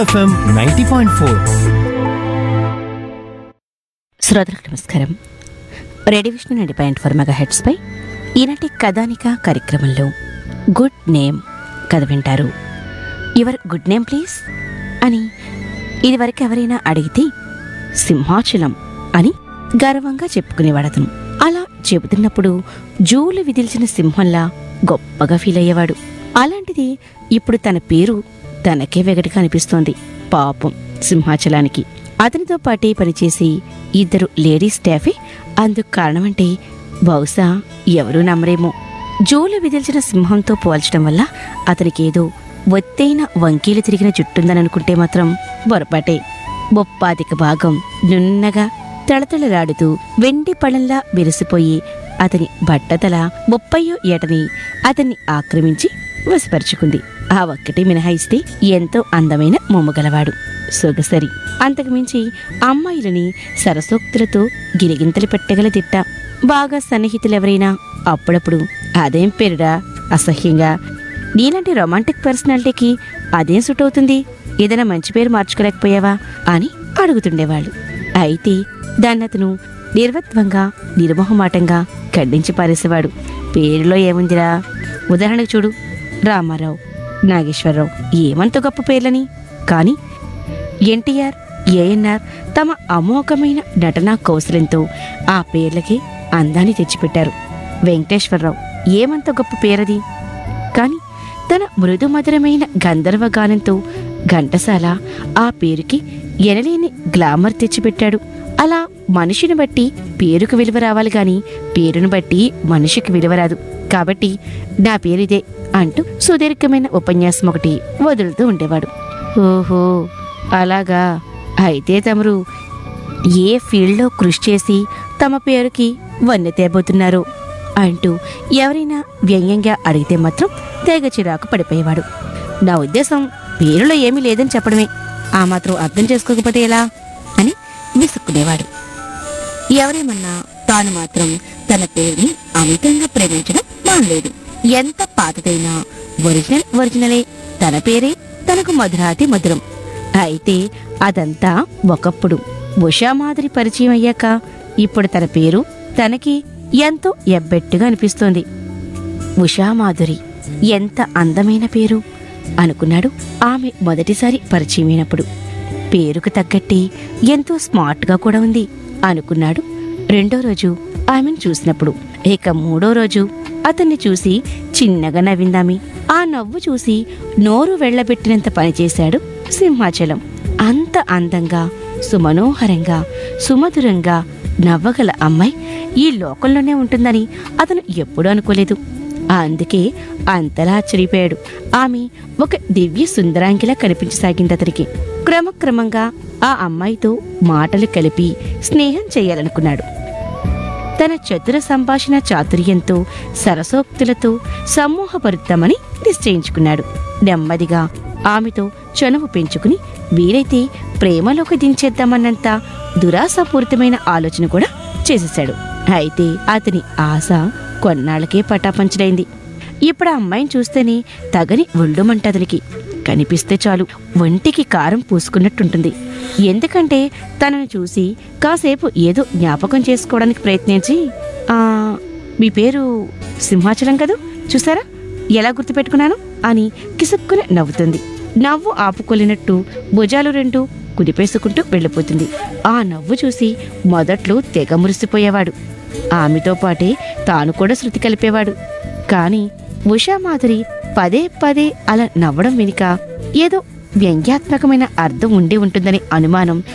FM ninety point four శ్రోతలకు నమస్కారం radio Vishnu ninety point four mega హెడ్స్పై ఈనాటి కథానిక కార్యక్రమంలో గుడ్ నేమ్ కథ వింటారు యువర్ గుడ్ నేమ్ ప్లీజ్ అని ఇదివరకు ఎవరైనా అడిగితే సింహాచలం అని గర్వంగా చెప్పుకునేవాడు అతను అలా చెబుతున్నప్పుడు జూలు విదిల్చిన సింహంలా గొప్పగా ఫీల్ అయ్యేవాడు అలాంటిది ఇప్పుడు తన పేరు తనకే వెగటిగా అనిపిస్తోంది పాపం సింహాచలానికి అతనితో పాటే పనిచేసి ఇద్దరు లేడీ స్టాఫే అందుకు కారణమంటే బహుశా ఎవరూ నమ్మరేమో జోలు విదిల్చిన సింహంతో పోల్చడం వల్ల అతనికేదో ఒత్తైన వంకీలు తిరిగిన జుట్టుందని అనుకుంటే మాత్రం పొరపాటే బొప్పాదిక భాగం నున్నగా తళతళలాడుతూ వెండి పళ్ళంలా విరిసిపోయి అతని బట్టతల ముప్పయో ఏటని అతన్ని ఆక్రమించి వశపరుచుకుంది ఆ ఒక్కటి మినహాయిస్తే ఎంతో అందమైన మొమ్మగలవాడు సొగసరి అంతకుమించి అమ్మాయిలని సరసోక్తులతో గిరిగింతలు పెట్టగల తిట్ట బాగా సన్నిహితులెవరైనా అప్పుడప్పుడు అదేం పేరుడా అసహ్యంగా నీలాంటి రొమాంటిక్ పర్సనాలిటీకి అదేం సూట్ అవుతుంది ఏదైనా మంచి పేరు మార్చుకోలేకపోయావా అని అడుగుతుండేవాళ్ళు అయితే దాన్నతను నిర్వత్వంగా నిర్మోహమాటంగా ఖండించి పారేసేవాడు పేరులో ఏముందిరా ఉదాహరణకు చూడు రామారావు నాగేశ్వరరావు ఏమంత గొప్ప పేర్లని కానీ ఎన్టీఆర్ ఏఎన్ఆర్ తమ అమోఘమైన నటనా కౌశలంతో ఆ పేర్లకి అందాన్ని తెచ్చిపెట్టారు వెంకటేశ్వరరావు ఏమంత గొప్ప పేరది కాని తన మృదు మధురమైన గంధర్వ గానంతో ఘంటసాల ఆ పేరుకి ఎనలేని గ్లామర్ తెచ్చిపెట్టాడు అలా మనిషిని బట్టి పేరుకు విలువ రావాలి గాని పేరును బట్టి మనిషికి విలువ రాదు కాబట్టి నా పేరిదే అంటూ సుదీర్ఘమైన ఉపన్యాసం ఒకటి వదులుతూ ఉండేవాడు ఓహో అలాగా అయితే తమరు ఏ ఫీల్డ్లో కృషి చేసి తమ పేరుకి వన్నె తేబోతున్నారు అంటూ ఎవరైనా వ్యంగ్యంగా అడిగితే మాత్రం తెగ చిరాకు పడిపోయేవాడు నా ఉద్దేశం పేరులో ఏమీ లేదని చెప్పడమే ఆ మాత్రం అర్థం చేసుకోకపోతే ఎలా అని విసుక్కునేవాడు ఎవరేమన్నా తాను మాత్రం తన పేరుని అమితంగా ప్రేమించడం మానలేదు ఎంత పాతదైనా ఒరిజినల్ ఒరిజినలే తన పేరే తనకు మధురాతి మధురం అయితే అదంతా ఒకప్పుడు ఉషా మాదిరి పరిచయం అయ్యాక ఇప్పుడు తన పేరు తనకి ఎంతో ఎబ్బెట్టుగా అనిపిస్తోంది ఉషామాధురి ఎంత అందమైన పేరు అనుకున్నాడు ఆమె మొదటిసారి పరిచయమైనప్పుడు పేరుకు తగ్గట్టి ఎంతో స్మార్ట్గా కూడా ఉంది అనుకున్నాడు రెండో రోజు ఆమెను చూసినప్పుడు ఇక మూడో రోజు అతన్ని చూసి చిన్నగా నవ్విందామి ఆ నవ్వు చూసి నోరు వెళ్ళబెట్టినంత పనిచేశాడు సింహాచలం అంత అందంగా సుమనోహరంగా సుమధురంగా నవ్వగల అమ్మాయి ఈ లోకంలోనే ఉంటుందని అతను ఎప్పుడూ అనుకోలేదు అందుకే అంతలా ఆశ్చర్యపోయాడు ఆమె ఒక దివ్య సుందరాంగిలా కనిపించసాగింది అతనికి క్రమక్రమంగా ఆ అమ్మాయితో మాటలు కలిపి స్నేహం చేయాలనుకున్నాడు తన చతుర సంభాషణ చాతుర్యంతో సరసోక్తులతో సమ్మోహపరుద్దామని నిశ్చయించుకున్నాడు నెమ్మదిగా ఆమెతో చనువు పెంచుకుని వీలైతే ప్రేమలోకి దించేద్దామన్నంత దురాశాపూరితమైన ఆలోచన కూడా చేసేశాడు అయితే అతని ఆశ కొన్నాళ్ళకే పటాపంచలైంది ఇప్పుడు ఆ అమ్మాయిని చూస్తేనే తగని ఒళ్ళుమంటదనికి కనిపిస్తే చాలు ఒంటికి కారం పూసుకున్నట్టుంటుంది ఎందుకంటే తనను చూసి కాసేపు ఏదో జ్ఞాపకం చేసుకోవడానికి ప్రయత్నించి ఆ మీ పేరు సింహాచలం కదూ చూసారా ఎలా గుర్తుపెట్టుకున్నాను అని కిసుక్కున నవ్వుతుంది నవ్వు ఆపుకోలేనట్టు భుజాలు రెండు కుదిపేసుకుంటూ వెళ్ళిపోతుంది ఆ నవ్వు చూసి మొదట్లో తెగ మురిసిపోయేవాడు ఆమెతో పాటే తాను కూడా శృతి కలిపేవాడు కాని ఉషామాధురి పదే పదే అలా నవ్వడం వెనుక ఏదో వ్యంగ్యాత్మకమైన అర్థం ఉండి ఉంటుందనే అనుమానం